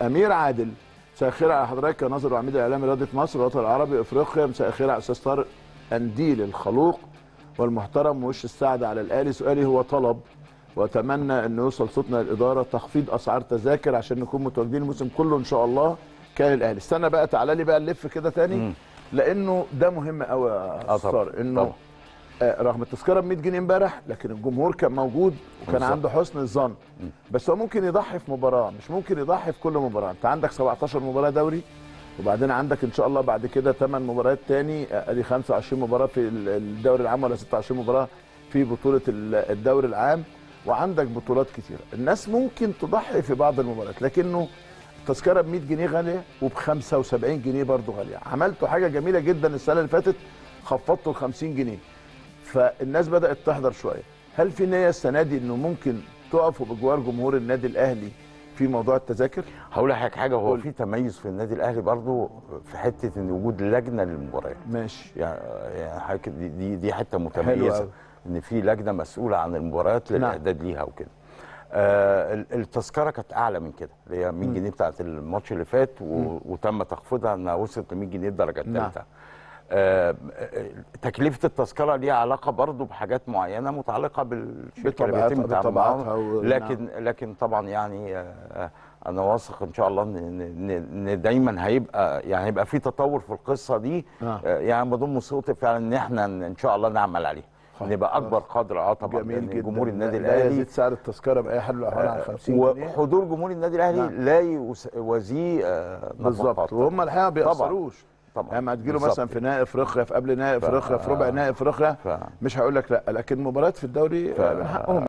امير عادل مساء الخير على حضرتك يا ناظر وعميد الاعلام رياضه مصر الوطن العربي افريقيا مساء الخير على استاذ طارق انديل الخلوق والمحترم وش السعد على الاهلي سؤالي هو طلب واتمنى ان يوصل صوتنا للاداره تخفيض اسعار تذاكر عشان نكون متواجدين الموسم كله ان شاء الله كان الاهلي استنى بقى تعالى لي بقى نلف كده تاني مم. لانه ده مهم قوي يا آه استاذ طبعاً، طارق انه طبعاً. آه، رغم التذكره ب 100 جنيه امبارح لكن الجمهور كان موجود وكان بالظبط. عنده حسن الظن بس هو ممكن يضحي في مباراه مش ممكن يضحي في كل مباراه انت عندك 17 مباراه دوري وبعدين عندك ان شاء الله بعد كده 8 مباريات تاني آه، ادي 25 مباراه في ال- الدوري العام ولا 26 مباراه في بطوله ال- الدوري العام وعندك بطولات كتيره الناس ممكن تضحي في بعض المباريات لكنه التذكره ب 100 جنيه غاليه وب 75 جنيه برضه غاليه عملتوا حاجه جميله جدا السنه اللي فاتت خفضتوا ال 50 جنيه فالناس بدات تحضر شويه هل في نيه السنه دي انه ممكن تقفوا بجوار جمهور النادي الاهلي في موضوع التذاكر هقول لحضرتك حاجه هو قول. في تميز في النادي الاهلي برضو في حته ان وجود لجنه للمباريات ماشي يعني يعني حضرتك دي دي, دي حته حلو متميزه أوي. ان في لجنه مسؤوله عن المباريات نعم. للاعداد ليها وكده آه ال- التذكره كانت اعلى من كده اللي هي 100 جنيه بتاعت الماتش اللي فات و... وتم تخفيضها انها وصلت ل 100 جنيه الدرجه نعم. الثالثه آه آه، تكلفه التذكره ليها علاقه برضو بحاجات معينه متعلقه بالشركه اللي بطبيعتها- بيتم التعامل بطبيعتها معاها و- لكن لكن طبعا يعني آه، انا واثق ان شاء الله ان ان إن- إن دايما هيبقى يعني هيبقى في تطور في القصه دي آه. آه، يعني بضم صوتي فعلا ان احنا ان شاء الله نعمل عليه خلاص. نبقى اكبر قدر اه طبعا جميل لأن جدا جمهور النادي لا- لا الاهلي يزيد سعر التذكره باي حال من الاحوال عن 50 جنيه وحضور جمهور النادي الاهلي نعم. لا يوازيه آه، بالظبط نفقات. وهم الحقيقه ما بيأثروش طبعا يعني ما تجيله بالظبط. مثلا في نهائي افريقيا في قبل نهائي ف- افريقيا في ربع نهائي افريقيا ف- مش هقول لك لا لكن مباريات في الدوري ف- من حقهم